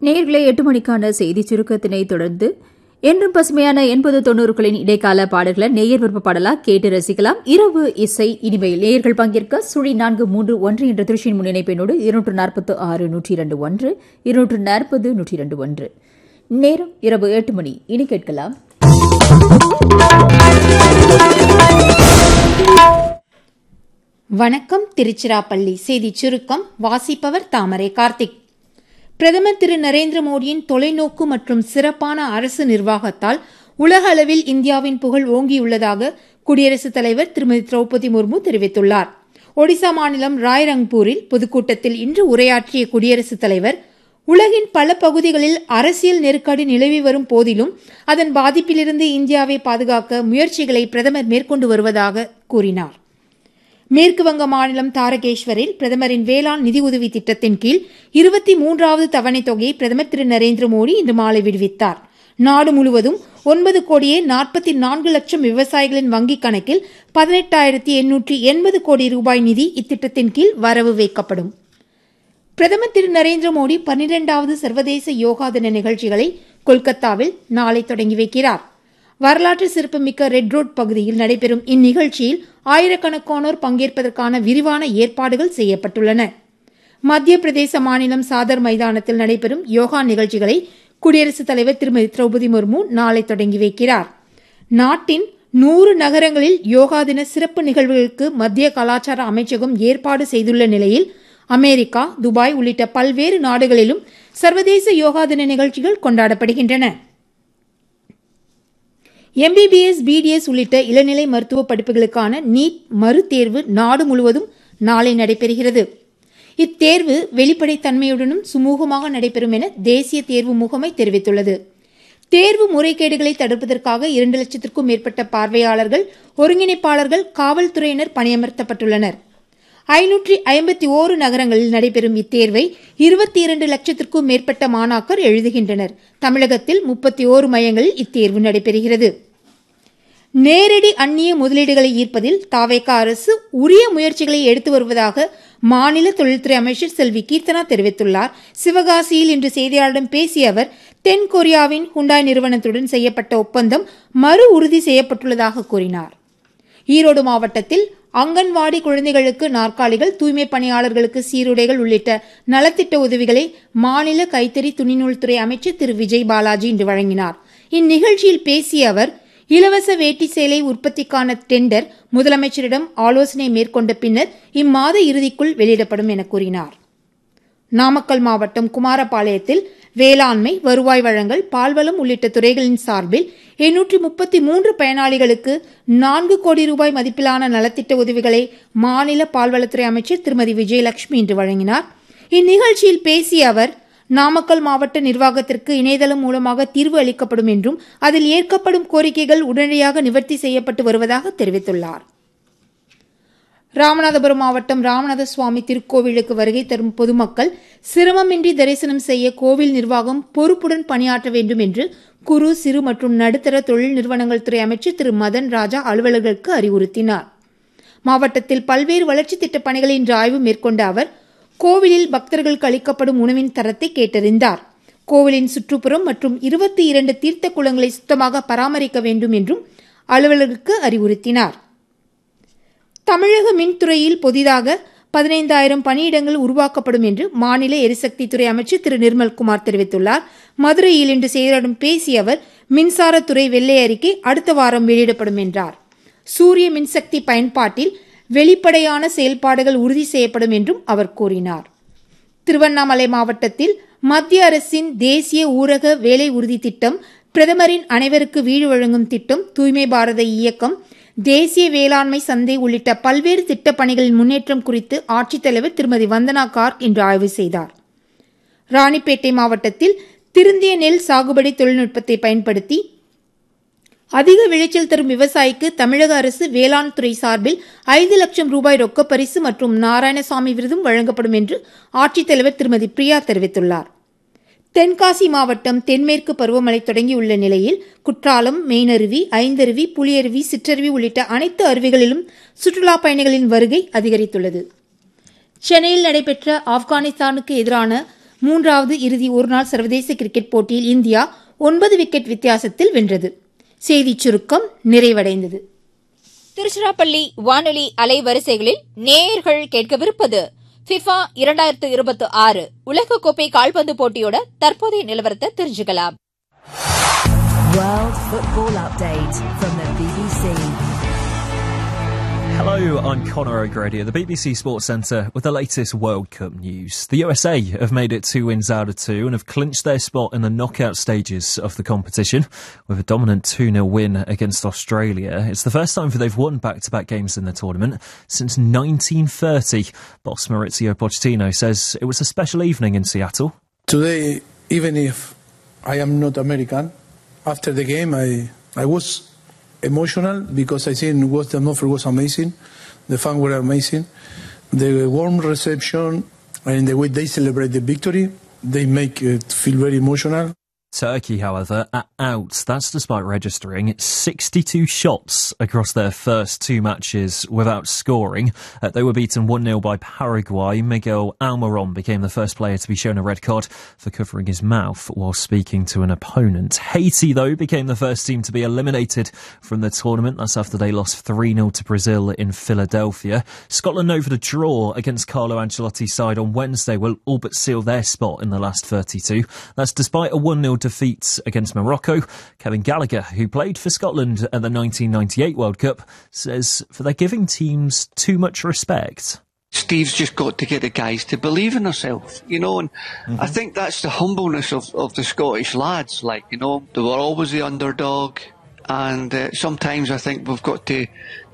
நேர்களை எட்டு மணிக்கான செய்தி சுருக்கத்தினை தொடர்ந்து என்றும் பசுமையான எண்பது தொண்ணூறுகளின் இடைக்கால பாடல்களை நேயர் விருப்ப பாடலா கேட்டு ரசிக்கலாம் இரவு இசை இனிமையில் நேயர்கள் பங்கேற்க சுழி நான்கு மூன்று ஒன்று என்ற திருச்சியின் முன்னிணைப்பினோடு இருநூற்று நாற்பத்து ஆறு நூற்றி இரண்டு ஒன்று இருநூற்று நாற்பது நூற்றி இரண்டு ஒன்று நேரம் இரவு எட்டு மணி இனி கேட்கலாம் வணக்கம் திருச்சிராப்பள்ளி செய்திச் சுருக்கம் வாசிப்பவர் தாமரை கார்த்திக் பிரதமர் திரு நரேந்திர மோடியின் தொலைநோக்கு மற்றும் சிறப்பான அரசு நிர்வாகத்தால் உலக அளவில் இந்தியாவின் புகழ் ஓங்கியுள்ளதாக குடியரசுத் தலைவர் திருமதி திரௌபதி முர்மு தெரிவித்துள்ளார் ஒடிசா மாநிலம் ராய்ரங்பூரில் பொதுக்கூட்டத்தில் இன்று உரையாற்றிய குடியரசுத் தலைவர் உலகின் பல பகுதிகளில் அரசியல் நெருக்கடி நிலவி வரும் போதிலும் அதன் பாதிப்பிலிருந்து இந்தியாவை பாதுகாக்க முயற்சிகளை பிரதமர் மேற்கொண்டு வருவதாக கூறினார் மேற்கு வங்க மாநிலம் தாரகேஸ்வரில் பிரதமரின் வேளாண் நிதியுதவி திட்டத்தின் கீழ் இருபத்தி மூன்றாவது தவணைத் தொகையை பிரதமர் திரு நரேந்திர மோடி இன்று மாலை விடுவித்தார் நாடு முழுவதும் ஒன்பது கோடியே நாற்பத்தி நான்கு லட்சம் விவசாயிகளின் வங்கிக் கணக்கில் பதினெட்டாயிரத்தி எண்ணூற்றி எண்பது கோடி ரூபாய் நிதி இத்திட்டத்தின் கீழ் வரவு வைக்கப்படும் பிரதமர் திரு நரேந்திர மோடி பன்னிரண்டாவது சர்வதேச யோகா தின நிகழ்ச்சிகளை கொல்கத்தாவில் நாளை தொடங்கி வைக்கிறார் வரலாற்று சிறப்புமிக்க ரெட் ரோட் பகுதியில் நடைபெறும் இந்நிகழ்ச்சியில் ஆயிரக்கணக்கானோர் பங்கேற்பதற்கான விரிவான ஏற்பாடுகள் செய்யப்பட்டுள்ளன மத்திய பிரதேச மாநிலம் சாதர் மைதானத்தில் நடைபெறும் யோகா நிகழ்ச்சிகளை குடியரசுத் தலைவர் திருமதி திரௌபதி முர்மு நாளை தொடங்கி வைக்கிறார் நாட்டின் நூறு நகரங்களில் யோகா தின சிறப்பு நிகழ்வுகளுக்கு மத்திய கலாச்சார அமைச்சகம் ஏற்பாடு செய்துள்ள நிலையில் அமெரிக்கா துபாய் உள்ளிட்ட பல்வேறு நாடுகளிலும் சர்வதேச யோகா தின நிகழ்ச்சிகள் கொண்டாடப்படுகின்றன எம்பிபிஎஸ் பிடிஎஸ் உள்ளிட்ட இளநிலை மருத்துவ படிப்புகளுக்கான நீட் மறுதேர்வு நாடு முழுவதும் நாளை நடைபெறுகிறது இத்தேர்வு வெளிப்படைத்தன்மையுடனும் சுமூகமாக நடைபெறும் என தேசிய தேர்வு முகமை தெரிவித்துள்ளது தேர்வு முறைகேடுகளை தடுப்பதற்காக இரண்டு லட்சத்திற்கும் மேற்பட்ட பார்வையாளர்கள் ஒருங்கிணைப்பாளர்கள் காவல்துறையினர் பணியமர்த்தப்பட்டுள்ளனர் ஐநூற்றி ஐம்பத்தி ஓரு நகரங்களில் நடைபெறும் இத்தேர்வை இருபத்தி இரண்டு லட்சத்திற்கும் மேற்பட்ட மாணாக்கர் எழுதுகின்றனர் தமிழகத்தில் முப்பத்தி ஓரு மையங்களில் இத்தேர்வு நடைபெறுகிறது நேரடி அந்நிய முதலீடுகளை ஈர்ப்பதில் தாவேகா அரசு உரிய முயற்சிகளை எடுத்து வருவதாக மாநில தொழில்துறை அமைச்சர் செல்வி கீர்த்தனா தெரிவித்துள்ளார் சிவகாசியில் இன்று செய்தியாளரிடம் பேசிய அவர் தென் கொரியாவின் ஹுண்டாய் நிறுவனத்துடன் செய்யப்பட்ட ஒப்பந்தம் மறு உறுதி செய்யப்பட்டுள்ளதாக கூறினார் ஈரோடு மாவட்டத்தில் அங்கன்வாடி குழந்தைகளுக்கு நாற்காலிகள் தூய்மை பணியாளர்களுக்கு சீருடைகள் உள்ளிட்ட நலத்திட்ட உதவிகளை மாநில கைத்தறி துணிநூல்துறை அமைச்சர் திரு விஜய் பாலாஜி இன்று வழங்கினார் இந்நிகழ்ச்சியில் பேசிய அவர் இலவச வேட்டி சேலை உற்பத்திக்கான டெண்டர் முதலமைச்சரிடம் ஆலோசனை மேற்கொண்ட பின்னர் இம்மாத இறுதிக்குள் வெளியிடப்படும் என கூறினார் நாமக்கல் மாவட்டம் குமாரபாளையத்தில் வேளாண்மை வருவாய் வழங்கல் பால்வளம் உள்ளிட்ட துறைகளின் சார்பில் எண்ணூற்றி முப்பத்தி மூன்று பயனாளிகளுக்கு நான்கு கோடி ரூபாய் மதிப்பிலான நலத்திட்ட உதவிகளை மாநில பால்வளத்துறை அமைச்சர் திருமதி விஜயலட்சுமி இன்று வழங்கினார் இந்நிகழ்ச்சியில் பேசிய அவர் நாமக்கல் மாவட்ட நிர்வாகத்திற்கு இணையதளம் மூலமாக தீர்வு அளிக்கப்படும் என்றும் அதில் ஏற்கப்படும் கோரிக்கைகள் உடனடியாக நிவர்த்தி செய்யப்பட்டு வருவதாக தெரிவித்துள்ளார் ராமநாதபுரம் மாவட்டம் ராமநாத சுவாமி திருக்கோவிலுக்கு வருகை தரும் பொதுமக்கள் சிரமமின்றி தரிசனம் செய்ய கோவில் நிர்வாகம் பொறுப்புடன் பணியாற்ற வேண்டும் என்று குறு சிறு மற்றும் நடுத்தர தொழில் நிறுவனங்கள் துறை அமைச்சர் திரு மதன் ராஜா அலுவலர்களுக்கு அறிவுறுத்தினார் மாவட்டத்தில் பல்வேறு வளர்ச்சித் திட்டப் பணிகளை இன்று ஆய்வு மேற்கொண்ட அவர் கோவிலில் பக்தர்களுக்கு அளிக்கப்படும் உணவின் தரத்தை கேட்டறிந்தார் கோவிலின் சுற்றுப்புறம் மற்றும் இருபத்தி இரண்டு தீர்த்த குளங்களை சுத்தமாக பராமரிக்க வேண்டும் என்றும் அலுவலருக்கு அறிவுறுத்தினார் தமிழக மின்துறையில் புதிதாக பதினைந்தாயிரம் பணியிடங்கள் உருவாக்கப்படும் என்று மாநில எரிசக்தித்துறை அமைச்சர் திரு நிர்மல்குமார் தெரிவித்துள்ளார் மதுரையில் இன்று செய்தியாளர்களிடம் பேசிய அவர் மின்சாரத்துறை வெள்ளை அறிக்கை அடுத்த வாரம் வெளியிடப்படும் என்றார் சூரிய மின்சக்தி பயன்பாட்டில் வெளிப்படையான செயல்பாடுகள் உறுதி செய்யப்படும் என்றும் அவர் கூறினார் திருவண்ணாமலை மாவட்டத்தில் மத்திய அரசின் தேசிய ஊரக வேலை உறுதி திட்டம் பிரதமரின் அனைவருக்கு வீடு வழங்கும் திட்டம் தூய்மை பாரத இயக்கம் தேசிய வேளாண்மை சந்தை உள்ளிட்ட பல்வேறு திட்டப் பணிகளின் முன்னேற்றம் குறித்து ஆட்சித்தலைவர் திருமதி வந்தனா கார்க் இன்று ஆய்வு செய்தார் ராணிப்பேட்டை மாவட்டத்தில் திருந்திய நெல் சாகுபடி தொழில்நுட்பத்தை பயன்படுத்தி அதிக விளைச்சல் தரும் விவசாயிக்கு தமிழக அரசு வேளாண் துறை சார்பில் ஐந்து லட்சம் ரூபாய் ரொக்க பரிசு மற்றும் நாராயணசாமி விருதும் வழங்கப்படும் என்று ஆட்சித்தலைவர் திருமதி பிரியா தெரிவித்துள்ளார் தென்காசி மாவட்டம் தென்மேற்கு பருவமழை தொடங்கியுள்ள நிலையில் குற்றாலம் மெயினருவி ஐந்தருவி புலியருவி சிற்றருவி உள்ளிட்ட அனைத்து அருவிகளிலும் சுற்றுலா பயணிகளின் வருகை அதிகரித்துள்ளது சென்னையில் நடைபெற்ற ஆப்கானிஸ்தானுக்கு எதிரான மூன்றாவது இறுதி ஒருநாள் சர்வதேச கிரிக்கெட் போட்டியில் இந்தியா ஒன்பது விக்கெட் வித்தியாசத்தில் வென்றது செய்திச் சுருக்கம் நிறைவடைந்தது திருச்சிராப்பள்ளி வானொலி அலைவரிசைகளில் நேயர்கள் கேட்கவிருப்பது ஃபிஃபா இரண்டாயிரத்து இருபத்தி ஆறு உலகக்கோப்பை கால்பந்து போட்டியோட தற்போதைய நிலவரத்தை தெரிஞ்சுக்கலாம் World Football Update from the BBC. Hello, I'm Conor O'Grady at the BBC Sports Centre with the latest World Cup news. The USA have made it two wins out of two and have clinched their spot in the knockout stages of the competition with a dominant 2 0 win against Australia. It's the first time they've won back to back games in the tournament since 1930. Boss Maurizio Pochettino says it was a special evening in Seattle. Today, even if I am not American, after the game I, I was emotional because I think was the atmosphere was amazing. The fans were amazing. The warm reception and the way they celebrate the victory, they make it feel very emotional. Turkey, however, are out. That's despite registering 62 shots across their first two matches without scoring. Uh, they were beaten 1 0 by Paraguay. Miguel Almiron became the first player to be shown a red card for covering his mouth while speaking to an opponent. Haiti, though, became the first team to be eliminated from the tournament. That's after they lost 3 0 to Brazil in Philadelphia. Scotland over the draw against Carlo Ancelotti's side on Wednesday will all but seal their spot in the last 32. That's despite a 1 0 defeat against Morocco. Kevin Gallagher, who played for Scotland at the 1998 World Cup, says for their giving teams too much respect. Steve's just got to get the guys to believe in themselves, you know, and I think that's the humbleness of, of the Scottish lads. Like, you know, they were always the underdog, and uh, sometimes I think we've got to